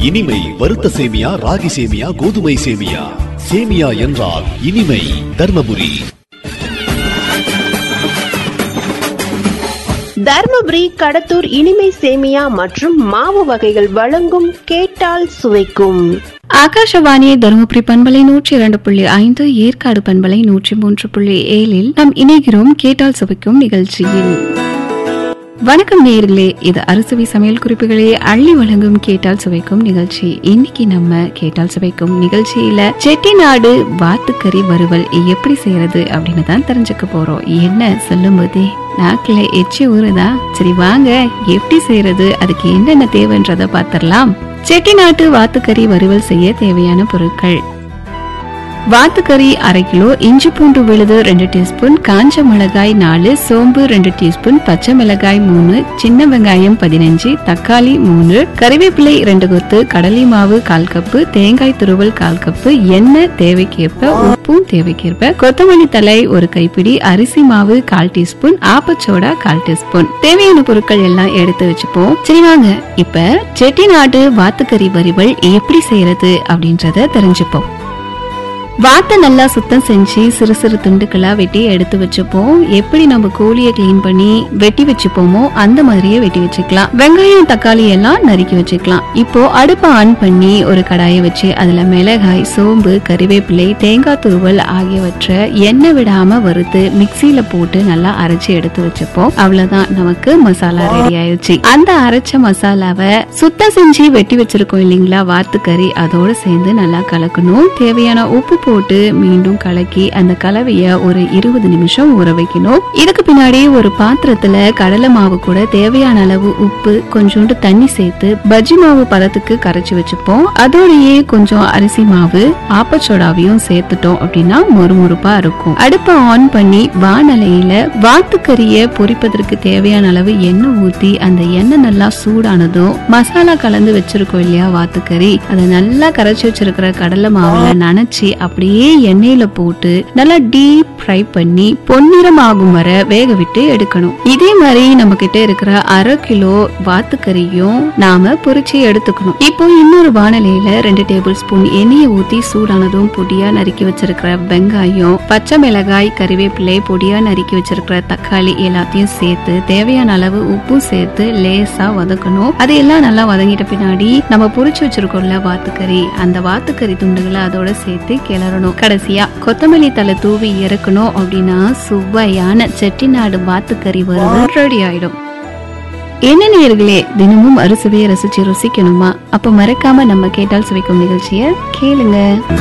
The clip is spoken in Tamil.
இனிமை வறுத்த சேமியா ராகி சேமியா கோதுமை சேமியா சேமியா என்றால் இனிமை தர்மபுரி தர்மபுரி கடத்தூர் இனிமை சேமியா மற்றும் மாவு வகைகள் வழங்கும் கேட்டால் சுவைக்கும் ஆகாஷவாணி தருமபுரி பண்பலை நூற்றி இரண்டு புள்ளி ஐந்து ஏற்காடு பண்பலை நூற்றி மூன்று புள்ளி ஏழில் நாம் இணைகிறோம் கேட்டால் சுவைக்கும் நிகழ்ச்சியில் வணக்கம் நேயர்களே இது அறுசுவை சமையல் குறிப்புகளை அள்ளி வழங்கும் கேட்டால் சுவைக்கும் நிகழ்ச்சி இன்னைக்கு நம்ம கேட்டால் சுவைக்கும் நிகழ்ச்சியில செட்டிநாடு வாத்துக்கறி வறுவல் எப்படி செய்யறது அப்படின்னு தான் தெரிஞ்சுக்க போறோம் என்ன சொல்லும் போதே நாக்குல எச்சி ஊறுதா சரி வாங்க எப்படி செய்யறது அதுக்கு என்னென்ன தேவைன்றத பார்த்திடலாம் செட்டிநாட்டு வாத்துக்கறி வறுவல் செய்ய தேவையான பொருட்கள் வாத்துக்கறி அரை கிலோ இஞ்சி பூண்டு விழுது ரெண்டு டீஸ்பூன் காஞ்ச மிளகாய் நாலு சோம்பு ரெண்டு டீஸ்பூன் பச்சை மிளகாய் மூணு சின்ன வெங்காயம் பதினஞ்சு தக்காளி மூணு கறிவேப்பிலை ரெண்டு கொத்து கடலை மாவு கால் கப்பு தேங்காய் துருவல் கால் கப்பு எண்ணெய் தேவைக்கேற்ப உப்பும் தேவைக்கேற்ப கொத்தமல்லி தலை ஒரு கைப்பிடி அரிசி மாவு கால் டீஸ்பூன் ஆப்பச்சோடா கால் டீஸ்பூன் தேவையான பொருட்கள் எல்லாம் எடுத்து வச்சுப்போம் சரி வாங்க இப்ப செட்டிநாடு வாத்துக்கறி வரிவல் எப்படி செய்யறது அப்படின்றத தெரிஞ்சுப்போம் வாத்தை நல்லா சுத்தம் செஞ்சு சிறு சிறு துண்டுகளா வெட்டி எடுத்து வச்சுப்போம் எப்படி நம்ம கோழியை க்ளீன் பண்ணி வெட்டி வச்சுப்போமோ அந்த மாதிரியே வெட்டி வச்சுக்கலாம் வெங்காயம் தக்காளி எல்லாம் நறுக்கி வச்சுக்கலாம் இப்போ அடுப்பை ஆன் பண்ணி ஒரு கடாயை வச்சு அதுல மிளகாய் சோம்பு கறிவேப்பிலை தேங்காய் துருவல் ஆகியவற்றை எண்ணெய் விடாம வறுத்து மிக்சியில போட்டு நல்லா அரைச்சு எடுத்து வச்சுப்போம் அவ்வளவுதான் நமக்கு மசாலா ரெடி ஆயிடுச்சு அந்த அரைச்ச மசாலாவை சுத்தம் செஞ்சு வெட்டி வச்சிருக்கோம் இல்லைங்களா வாத்துக்கறி அதோட சேர்ந்து நல்லா கலக்கணும் தேவையான உப்பு போட்டு மீண்டும் கலக்கி அந்த கலவைய ஒரு இருபது நிமிஷம் ஊற வைக்கணும் இதுக்கு பின்னாடி ஒரு பாத்திரத்துல கடலை மாவு கூட தேவையான அளவு உப்பு கொஞ்சோண்டு தண்ணி சேர்த்து பஜ்ஜி மாவு பதத்துக்கு கரைச்சு வச்சுப்போம் அதோடயே கொஞ்சம் அரிசி மாவு ஆப்பச்சோடாவையும் சேர்த்துட்டோம் அப்படின்னா மொறுமொறுப்பா இருக்கும் அடுப்பை ஆன் பண்ணி வானலையில வாத்துக்கறிய பொரிப்பதற்கு தேவையான அளவு எண்ணெய் ஊத்தி அந்த எண்ணெய் நல்லா சூடானதும் மசாலா கலந்து வச்சிருக்கோம் இல்லையா வாத்துக்கறி அதை நல்லா கரைச்சு வச்சிருக்கிற கடலை மாவுல நனைச்சி அப்படியே எண்ணெயில போட்டு நல்லா டீப் ஃப்ரை பண்ணி பொன்னிறம் ஆகும் வரை வேக விட்டு எடுக்கணும் இதே மாதிரி நம்ம கிட்ட இருக்கிற அரை கிலோ வாத்துக்கறியும் நாம பொரிச்சு எடுத்துக்கணும் இப்போ இன்னொரு வானலையில ரெண்டு டேபிள் ஸ்பூன் எண்ணெயை ஊத்தி சூடானதும் பொடியா நறுக்கி வச்சிருக்கிற வெங்காயம் பச்சை மிளகாய் கறிவேப்பிலை பொடியா நறுக்கி வச்சிருக்கிற தக்காளி எல்லாத்தையும் சேர்த்து தேவையான அளவு உப்பு சேர்த்து லேசா வதக்கணும் அதையெல்லாம் நல்லா வதங்கிட்ட பின்னாடி நம்ம பொரிச்சு வச்சிருக்கோம்ல வாத்துக்கறி அந்த வாத்துக்கறி துண்டுகளை அதோட சேர்த்து கிளறணும் கடைசியா கொத்தமல்லி தலை தூவி இறக்கணும் அப்படின்னா சுவையான செட்டிநாடு வாத்துக்கறி வறுவல் ரெடி ஆயிடும் என்ன நேயர்களே தினமும் அறுசுவையை ரசிச்சு ருசிக்கணுமா அப்ப மறக்காம நம்ம கேட்டால் சுவைக்கும் நிகழ்ச்சியை கேளுங்க